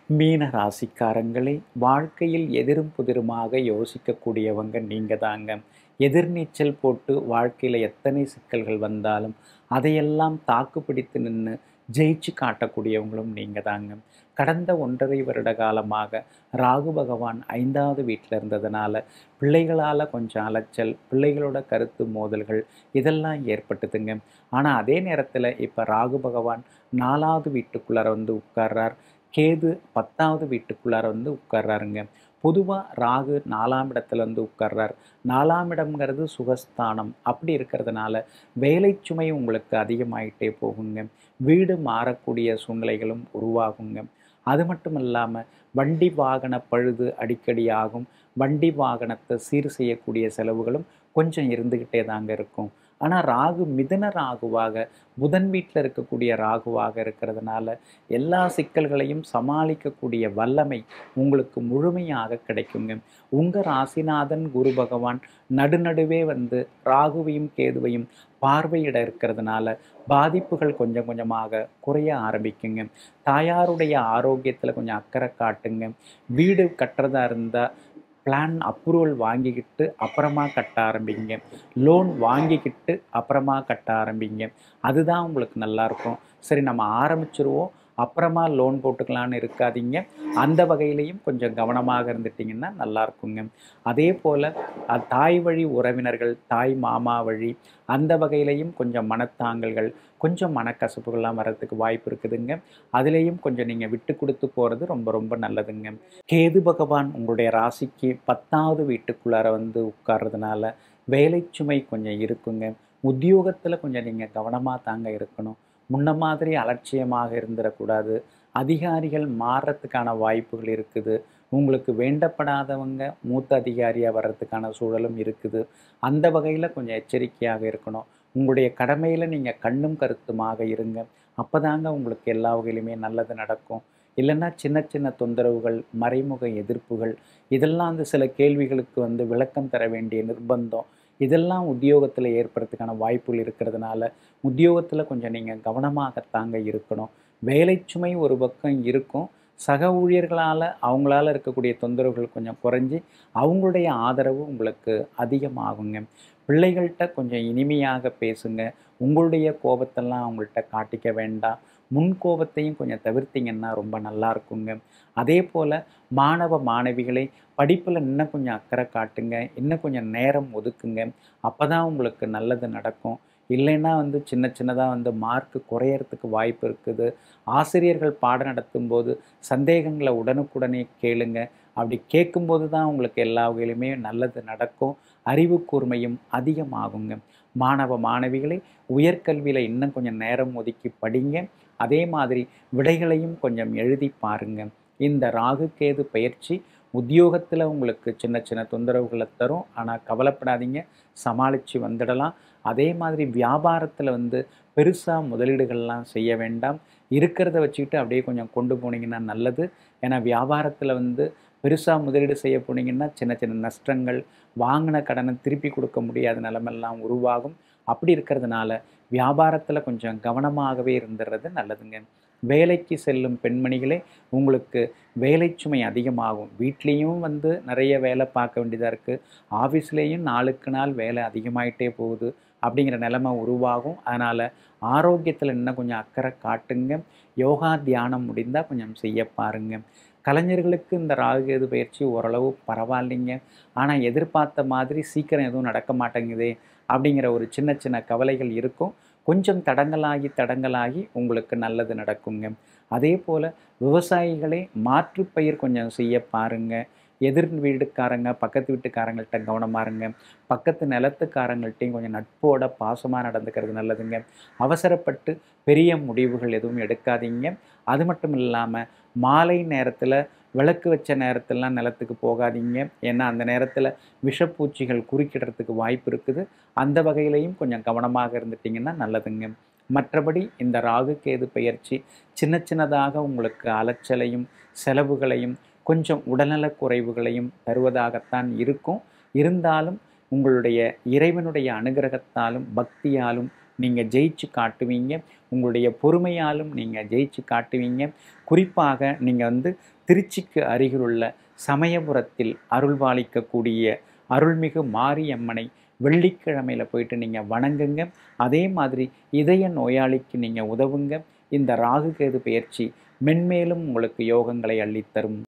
மீன ராசிக்காரங்களே வாழ்க்கையில் எதிரும் புதிருமாக யோசிக்கக்கூடியவங்க நீங்கள் தாங்க எதிர்நீச்சல் போட்டு வாழ்க்கையில் எத்தனை சிக்கல்கள் வந்தாலும் அதையெல்லாம் தாக்கு பிடித்து நின்று ஜெயிச்சு காட்டக்கூடியவங்களும் நீங்கள் தாங்க கடந்த ஒன்றரை வருட காலமாக ராகு பகவான் ஐந்தாவது வீட்டில் இருந்ததுனால பிள்ளைகளால் கொஞ்சம் அலைச்சல் பிள்ளைகளோட கருத்து மோதல்கள் இதெல்லாம் ஏற்பட்டுதுங்க ஆனால் அதே நேரத்தில் இப்போ ராகு பகவான் நாலாவது வீட்டுக்குள்ளார வந்து உட்கார்றார் கேது பத்தாவது வீட்டுக்குள்ளார வந்து உட்கார்றாருங்க பொதுவாக ராகு நாலாம் இடத்துல வந்து உட்கார்றார் நாலாம் இடம்ங்கிறது சுகஸ்தானம் அப்படி இருக்கிறதுனால வேலை சுமை உங்களுக்கு அதிகமாயிட்டே போகுங்க வீடு மாறக்கூடிய சூழ்நிலைகளும் உருவாகுங்க அது மட்டும் இல்லாமல் வண்டி வாகன பழுது அடிக்கடி ஆகும் வண்டி வாகனத்தை சீர் செய்யக்கூடிய செலவுகளும் கொஞ்சம் இருந்துக்கிட்டே தாங்க இருக்கும் ஆனால் ராகு மிதன ராகுவாக புதன் வீட்டில் இருக்கக்கூடிய ராகுவாக இருக்கிறதுனால எல்லா சிக்கல்களையும் சமாளிக்கக்கூடிய வல்லமை உங்களுக்கு முழுமையாக கிடைக்குங்க உங்கள் ராசிநாதன் குரு பகவான் நடுநடுவே வந்து ராகுவையும் கேதுவையும் பார்வையிட இருக்கிறதுனால பாதிப்புகள் கொஞ்சம் கொஞ்சமாக குறைய ஆரம்பிக்குங்க தாயாருடைய ஆரோக்கியத்தில் கொஞ்சம் அக்கறை காட்டுங்க வீடு கட்டுறதா இருந்தால் பிளான் அப்ரூவல் வாங்கிக்கிட்டு அப்புறமா கட்ட ஆரம்பிங்க லோன் வாங்கிக்கிட்டு அப்புறமா கட்ட ஆரம்பிங்க அதுதான் உங்களுக்கு நல்லாயிருக்கும் சரி நம்ம ஆரம்பிச்சிருவோம் அப்புறமா லோன் போட்டுக்கலான்னு இருக்காதீங்க அந்த வகையிலையும் கொஞ்சம் கவனமாக இருந்துட்டிங்கன்னா நல்லா இருக்குங்க அதே போல் தாய் வழி உறவினர்கள் தாய் மாமா வழி அந்த வகையிலையும் கொஞ்சம் மனத்தாங்கல்கள் கொஞ்சம் மனக்கசப்புகள்லாம் வர்றதுக்கு வாய்ப்பு இருக்குதுங்க அதுலேயும் கொஞ்சம் நீங்கள் விட்டு கொடுத்து போகிறது ரொம்ப ரொம்ப நல்லதுங்க கேது பகவான் உங்களுடைய ராசிக்கு பத்தாவது வீட்டுக்குள்ளார வந்து உட்கார்றதுனால வேலை சுமை கொஞ்சம் இருக்குங்க உத்தியோகத்தில் கொஞ்சம் நீங்கள் கவனமாக தாங்க இருக்கணும் முன்ன மாதிரி அலட்சியமாக இருந்துடக்கூடாது அதிகாரிகள் மாறுறதுக்கான வாய்ப்புகள் இருக்குது உங்களுக்கு வேண்டப்படாதவங்க மூத்த அதிகாரியாக வர்றதுக்கான சூழலும் இருக்குது அந்த வகையில் கொஞ்சம் எச்சரிக்கையாக இருக்கணும் உங்களுடைய கடமையில் நீங்கள் கண்ணும் கருத்துமாக இருங்க அப்போ தாங்க உங்களுக்கு எல்லா வகையிலுமே நல்லது நடக்கும் இல்லைன்னா சின்ன சின்ன தொந்தரவுகள் மறைமுக எதிர்ப்புகள் இதெல்லாம் வந்து சில கேள்விகளுக்கு வந்து விளக்கம் தர வேண்டிய நிர்பந்தம் இதெல்லாம் உத்தியோகத்தில் ஏற்படுறதுக்கான வாய்ப்புகள் இருக்கிறதுனால உத்தியோகத்தில் கொஞ்சம் நீங்கள் கவனமாகத்தாங்க இருக்கணும் வேலை சுமை ஒரு பக்கம் இருக்கும் சக ஊழியர்களால் அவங்களால இருக்கக்கூடிய தொந்தரவுகள் கொஞ்சம் குறைஞ்சி அவங்களுடைய ஆதரவு உங்களுக்கு அதிகமாகுங்க பிள்ளைகள்கிட்ட கொஞ்சம் இனிமையாக பேசுங்க உங்களுடைய கோபத்தெல்லாம் அவங்கள்ட்ட காட்டிக்க வேண்டாம் முன் கோபத்தையும் கொஞ்சம் தவிர்த்திங்கன்னா ரொம்ப நல்லா இருக்குங்க அதே போல் மாணவ மாணவிகளை படிப்பில் இன்னும் கொஞ்சம் அக்கறை காட்டுங்க இன்னும் கொஞ்சம் நேரம் ஒதுக்குங்க அப்போ தான் உங்களுக்கு நல்லது நடக்கும் இல்லைன்னா வந்து சின்ன சின்னதாக வந்து மார்க்கு குறையறதுக்கு வாய்ப்பு இருக்குது ஆசிரியர்கள் பாடம் நடத்தும்போது சந்தேகங்களை உடனுக்குடனே கேளுங்க அப்படி கேட்கும்போது தான் உங்களுக்கு எல்லா வகையிலுமே நல்லது நடக்கும் அறிவு கூர்மையும் அதிகமாகுங்க மாணவ மாணவிகளை உயர்கல்வியில் இன்னும் கொஞ்சம் நேரம் ஒதுக்கி படிங்க அதே மாதிரி விடைகளையும் கொஞ்சம் எழுதி பாருங்க இந்த ராகு கேது பயிற்சி உத்தியோகத்தில் உங்களுக்கு சின்ன சின்ன தொந்தரவுகளை தரும் ஆனால் கவலைப்படாதீங்க சமாளித்து வந்துடலாம் அதே மாதிரி வியாபாரத்தில் வந்து பெருசாக முதலீடுகள்லாம் செய்ய வேண்டாம் இருக்கிறத வச்சுக்கிட்டு அப்படியே கொஞ்சம் கொண்டு போனீங்கன்னா நல்லது ஏன்னா வியாபாரத்தில் வந்து பெருசாக முதலீடு செய்ய போனீங்கன்னா சின்ன சின்ன நஷ்டங்கள் வாங்கின கடனை திருப்பி கொடுக்க முடியாத நிலமெல்லாம் உருவாகும் அப்படி இருக்கிறதுனால வியாபாரத்தில் கொஞ்சம் கவனமாகவே இருந்துடுறது நல்லதுங்க வேலைக்கு செல்லும் பெண்மணிகளே உங்களுக்கு வேலை சுமை அதிகமாகும் வீட்லேயும் வந்து நிறைய வேலை பார்க்க வேண்டியதாக இருக்குது ஆஃபீஸ்லேயும் நாளுக்கு நாள் வேலை அதிகமாயிட்டே போகுது அப்படிங்கிற நிலைமை உருவாகும் அதனால் ஆரோக்கியத்தில் இன்னும் கொஞ்சம் அக்கறை காட்டுங்க யோகா தியானம் முடிந்தால் கொஞ்சம் செய்ய பாருங்க கலைஞர்களுக்கு இந்த ராகுகேது பயிற்சி ஓரளவு பரவாயில்லைங்க ஆனால் எதிர்பார்த்த மாதிரி சீக்கிரம் எதுவும் நடக்க மாட்டேங்குதே அப்படிங்கிற ஒரு சின்ன சின்ன கவலைகள் இருக்கும் கொஞ்சம் தடங்கலாகி தடங்கலாகி உங்களுக்கு நல்லது நடக்குங்க அதே போல் விவசாயிகளே மாற்றுப்பயிர் கொஞ்சம் செய்ய பாருங்கள் எதிர் வீட்டுக்காரங்க பக்கத்து வீட்டுக்காரங்கள்ட்ட கவனமாக இருங்க பக்கத்து நிலத்துக்காரங்கள்ட்டையும் கொஞ்சம் நட்போட பாசமாக நடந்துக்கிறது நல்லதுங்க அவசரப்பட்டு பெரிய முடிவுகள் எதுவும் எடுக்காதீங்க அது மட்டும் இல்லாமல் மாலை நேரத்தில் விளக்கு வச்ச நேரத்திலலாம் நிலத்துக்கு போகாதீங்க ஏன்னா அந்த நேரத்தில் விஷப்பூச்சிகள் குறுக்கிடுறதுக்கு வாய்ப்பு இருக்குது அந்த வகையிலையும் கொஞ்சம் கவனமாக இருந்துட்டிங்கன்னா நல்லதுங்க மற்றபடி இந்த ராகு கேது பயிற்சி சின்ன சின்னதாக உங்களுக்கு அலைச்சலையும் செலவுகளையும் கொஞ்சம் உடல்நலக் குறைவுகளையும் தருவதாகத்தான் இருக்கும் இருந்தாலும் உங்களுடைய இறைவனுடைய அனுகிரகத்தாலும் பக்தியாலும் நீங்கள் ஜெயிச்சு காட்டுவீங்க உங்களுடைய பொறுமையாலும் நீங்கள் ஜெயிச்சு காட்டுவீங்க குறிப்பாக நீங்கள் வந்து திருச்சிக்கு அருகிலுள்ள சமயபுரத்தில் அருள்பாலிக்கக்கூடிய அருள்மிகு மாரியம்மனை வெள்ளிக்கிழமையில் போயிட்டு நீங்கள் வணங்குங்க அதே மாதிரி இதய நோயாளிக்கு நீங்கள் உதவுங்க இந்த ராகு கேது பயிற்சி மென்மேலும் உங்களுக்கு யோகங்களை அள்ளித்தரும்